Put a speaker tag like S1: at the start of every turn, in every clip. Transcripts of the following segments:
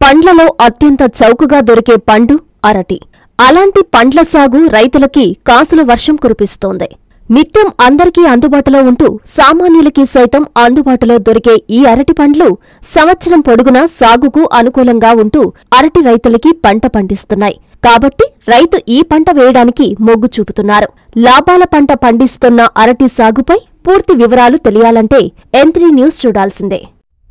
S1: పండ్లలో అత్యంత చౌకగా దొరికే పండు అరటి అలాంటి పండ్ల సాగు రైతులకి కాసుల వర్షం కురిపిస్తోంది నిత్యం అందరికీ అందుబాటులో ఉంటూ సామాన్యులకి సైతం అందుబాటులో దొరికే ఈ అరటి పండ్లు సంవత్సరం పొడుగునా సాగుకు అనుకూలంగా ఉంటూ అరటి రైతులకి పంట పండిస్తున్నాయి కాబట్టి రైతు ఈ పంట వేయడానికి మొగ్గు చూపుతున్నారు లాభాల పంట పండిస్తున్న అరటి సాగుపై పూర్తి వివరాలు తెలియాలంటే ఎంత్రీ న్యూస్ చూడాల్సిందే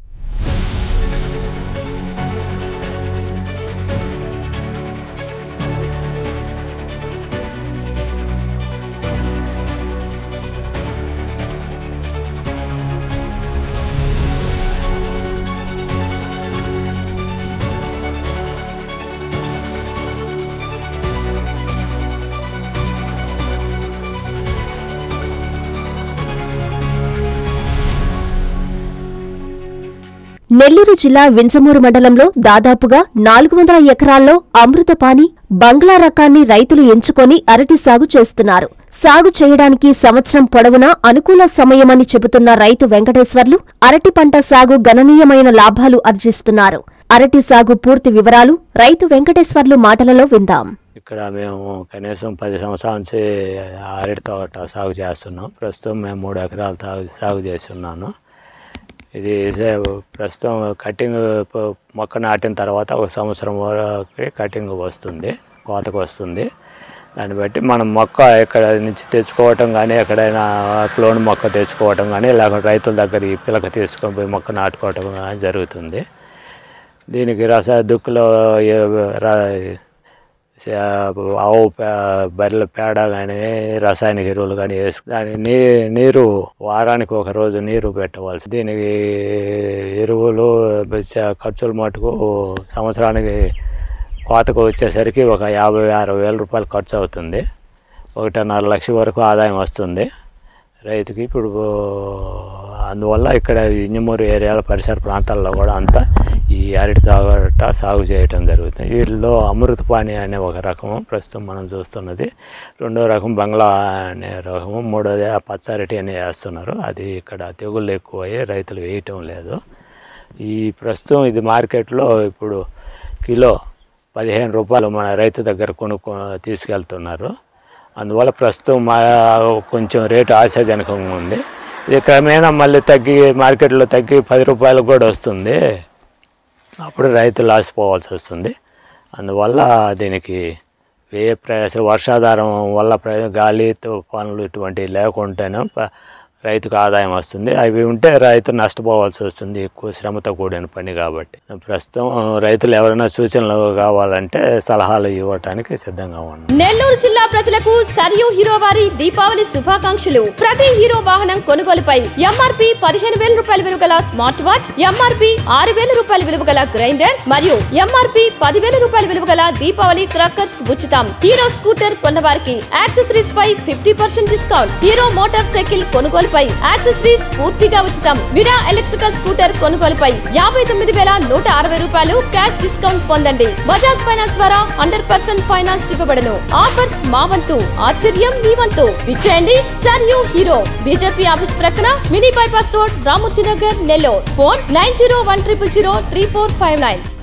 S1: నెల్లూరు జిల్లా వింజమూరు మండలంలో దాదాపుగా నాలుగు వందల ఎకరాల్లో అమృతపాని బంగ్లా రకాన్ని రైతులు ఎంచుకొని అరటి సాగు చేస్తున్నారు సాగు చేయడానికి సంవత్సరం పొడవునా అనుకూల సమయమని చెబుతున్న రైతు వెంకటేశ్వర్లు అరటి పంట సాగు గణనీయమైన లాభాలు ఆర్జిస్తున్నారు అరటి సాగు పూర్తి వివరాలు రైతు వెంకటేశ్వర్లు మాటలలో విందాం
S2: ఇక్కడ మేము కనీసం పది సంవత్సరాల నుంచి అరటి తోట సాగు చేస్తున్నాం ప్రస్తుతం మేము మూడు ఎకరాలు సాగు సాగు చేస్తున్నాను ఇది సే- ప్రస్తుతం కటింగ్ ప- మొక్క నాటిన తర్వాత ఒక సంవత్సరం వరకు కటింగ్ వస్తుంది కోతకు వస్తుంది దాన్ని బట్టి మనం మొక్క ఎక్కడ నుంచి తెచ్చుకోవటం కానీ ఎక్కడైనా క్లోన్ మొక్క తెచ్చుకోవటం కానీ లేకపోతే రైతుల దగ్గర ఈ పిలక తీసుకొని పోయి మొక్క నాటుకోవటం కానీ జరుగుతుంది దీనికి రస దుక్కులో ఏ- ర- స- ఆవు పే- బర్రెల పేడ కానీ రసాయనిక ఎరువులు కానీ వేసు దాని నీ నీరు వారానికి ఒక రోజు నీరు పెట్టవలసి దీనికి ఎరువులు చ- ఖర్చులు మటుకు సంవత్సరానికి కోతకు వచ్చేసరికి ఒక యాభై అరవై వేల రూపాయలు ఖర్చు అవుతుంది ఒకటిన్నర లక్ష వరకు ఆదాయం వస్తుంది రైతుకి ఇప్పుడు అందువల్ల ఇక్కడ ఇంజమూరు ఏరియాల పరిసర ప్రాంతాల్లో కూడా అంతా ఈ అరటి సాగు సాగు చేయటం జరుగుతుంది వీటిలో అమృతపాణి అనే ఒక రకము ప్రస్తుతం మనం చూస్తున్నది రెండో రకం బంగ్లా అనే రకము మూడోది ఆ పచ్చరటి అని వేస్తున్నారు అది ఇక్కడ తెగుళ్ళు ఎక్కువయ్యి రైతులు వేయటం లేదు ఈ ప్రస్తుతం ఇది మార్కెట్లో ఇప్పుడు కిలో పదిహేను రూపాయలు మన రైతు దగ్గర కొనుక్కో తీసుకెళ్తున్నారు అందువల్ల ప్రస్తుతం మా కొంచెం రేటు ఆశాజనకంగా ఉంది ఇది క్రమేణా మళ్ళీ తగ్గి మార్కెట్లో తగ్గి పది రూపాయలకు కూడా వస్తుంది అప్పుడు రైతు లాసిపోవాల్సి వస్తుంది అందువల్ల దీనికి ఏ ప్రయాస వర్షాధారం వల్ల ప్ర- గాలి తుఫానులు ఇటువంటివి లేకుంటేనే ప- రైతుకు ఆదాయం వస్తుంది అవి ఉంటే రైతు నష్టపోవాల్సి వస్తుంది ఎక్కువ శ్రమతో కూడిన పని కాబట్టి ప్రస్తుతం రైతులు ఎవరైనా సూచనలు కావాలంటే సలహాలు ఇవ్వటానికి సిద్ధంగా ఉన్నాం
S3: నెల్లూరు జిల్లా ప్రజలకు సరియు హీరో వారి దీపావళి శుభాకాంక్షలు ప్రతి హీరో వాహనం కొనుగోలుపై ఎంఆర్పి పదిహేను వేల రూపాయల విలువ గల స్మార్ట్ వాచ్ ఎంఆర్పి ఆరు వేల రూపాయల విలువ గల గ్రైండర్ మరియు ఎంఆర్పి పదివేల రూపాయల విలువ గల దీపావళి క్రాకర్స్ ఉచితం హీరో స్కూటర్ కొన్నవారికి యాక్సెసరీస్ పై fifty percent discount Hero motorcycle కొనుగోలుపై యాక్సెసరీస్ పూర్తిగా ఉచితం విరా ఎలక్ట్రికల్ స్కూటర్ కొనుగోలుపై యాభై తొమ్మిది వేల నూట అరవై రూపాయలు క్యాష్ డిస్కౌంట్ పొందండి బజాజ్ ఫైనాన్స్ ద్వారా హండ్రెడ్ పర్సెంట్ ఫైనాన్స్ ఇవ్వబడను ఆఫర్స్ మా వంతు ఆశ్చర్యం మీ వంతు విచ్చేయండి సర్ యూ హీరో బీజేపీ ఆఫీస్ ప్రక్కన mini bypass road Ramamurthy Nagar Nellore phone nine zero one triple zero three four five nine